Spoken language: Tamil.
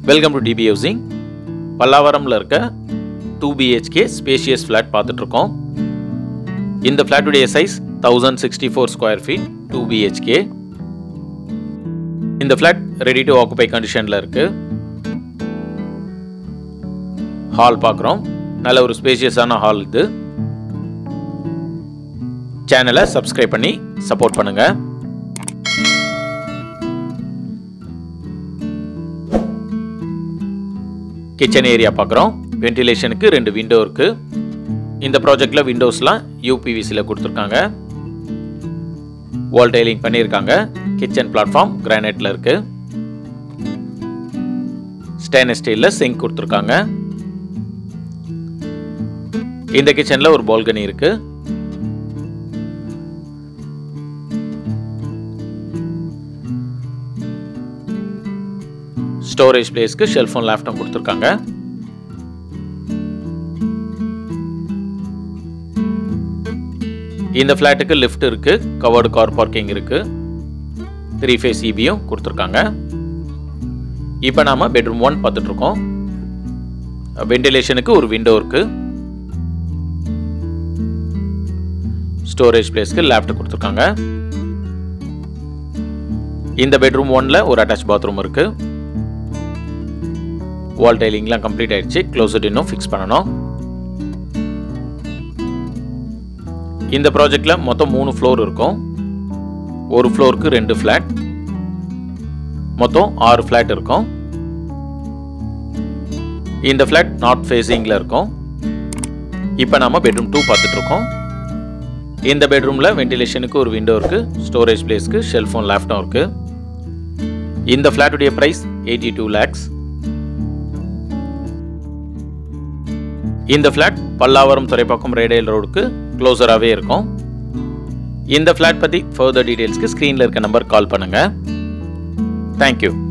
வெல்கம் டு டிபி ஹவுசிங் பல்லாவரமில் இருக்க டூ பிஹெச்கே ஸ்பேஷியஸ் ஃப்ளாட் பார்த்துட்ருக்கோம் இந்த ஃப்ளாட்டுடைய size thousand sixty four square feet two BHK இந்த ஃப்ளாட் ரெடி டு ஆக்குபை கண்டிஷனில் இருக்குது ஹால் பார்க்குறோம் நல்ல ஒரு ஸ்பேஷியஸான ஹால் இது சேனலை சப்ஸ்கிரைப் பண்ணி சப்போர்ட் பண்ணுங்கள் கிச்சன் ஏரியா பார்க்குறோம் வென்டிலேஷனுக்கு ரெண்டு விண்டோ இருக்குது இந்த ப்ராஜெக்டில் விண்டோஸ்லாம் யூபிவிசியில் கொடுத்துருக்காங்க வால் டைலிங் பண்ணியிருக்காங்க கிச்சன் பிளாட்ஃபார்ம் கிரானைட்டில் இருக்குது ஸ்டெயின்லெஸ் ஸ்டீலில் சிங்க் கொடுத்துருக்காங்க இந்த கிச்சனில் ஒரு பால்கனி இருக்குது ஸ்டோரேஜ் பிளேஸ்க்கு ஷெல்ஃபோன் லேப்டாப் கொடுத்துருக்காங்க இந்த ஃப்ளாட்டுக்கு லிஃப்ட் இருக்கு கவர்டு கார் பார்க்கிங் இருக்கு த்ரீ ஃபேஸ் இபியும் கொடுத்துருக்காங்க இப்போ நாம பெட்ரூம் ஒன் பார்த்துட்டு இருக்கோம் வென்டிலேஷனுக்கு ஒரு விண்டோ இருக்கு ஸ்டோரேஜ் பிளேஸ்க்கு லேப்டாப் கொடுத்துருக்காங்க இந்த பெட்ரூம் ஒன்ல ஒரு அட்டாச் பாத்ரூம் இருக்கு வால் டைலிங்லாம் கம்ப்ளீட் ஆயிடுச்சு க்ளோசட் இன்னும் ஃபிக்ஸ் பண்ணணும் இந்த ப்ராஜெக்டில் மொத்தம் மூணு ஃப்ளோர் இருக்கும் ஒரு ஃப்ளோருக்கு ரெண்டு ஃப்ளாட் மொத்தம் ஆறு ஃப்ளாட் இருக்கும் இந்த ஃப்ளாட் நார்த் ஃபேஸிங்கில் இருக்கும் இப்போ நாம பெட்ரூம் டூ பார்த்துட்டு இருக்கோம் இந்த பெட்ரூமில் வென்டிலேஷனுக்கு ஒரு விண்டோ இருக்குது ஸ்டோரேஜ் பிளேஸ்க்கு ஷெல்ஃபோன் லேப்டாப் இருக்குது இந்த ஃப்ளாட்டுடைய ப்ரைஸ் எயிட்டி டூ லேக்ஸ் இந்த ஃப்ளாட் பல்லாவரம் துறைப்பாக்கம் ரேடியல் ரோடுக்கு க்ளோஸராகவே இருக்கும் இந்த ஃப்ளாட் பற்றி ஃபர்தர் டீட்டெயில்ஸ்க்கு ஸ்க்ரீனில் இருக்க நம்பர் கால் பண்ணுங்கள் தேங்க்யூ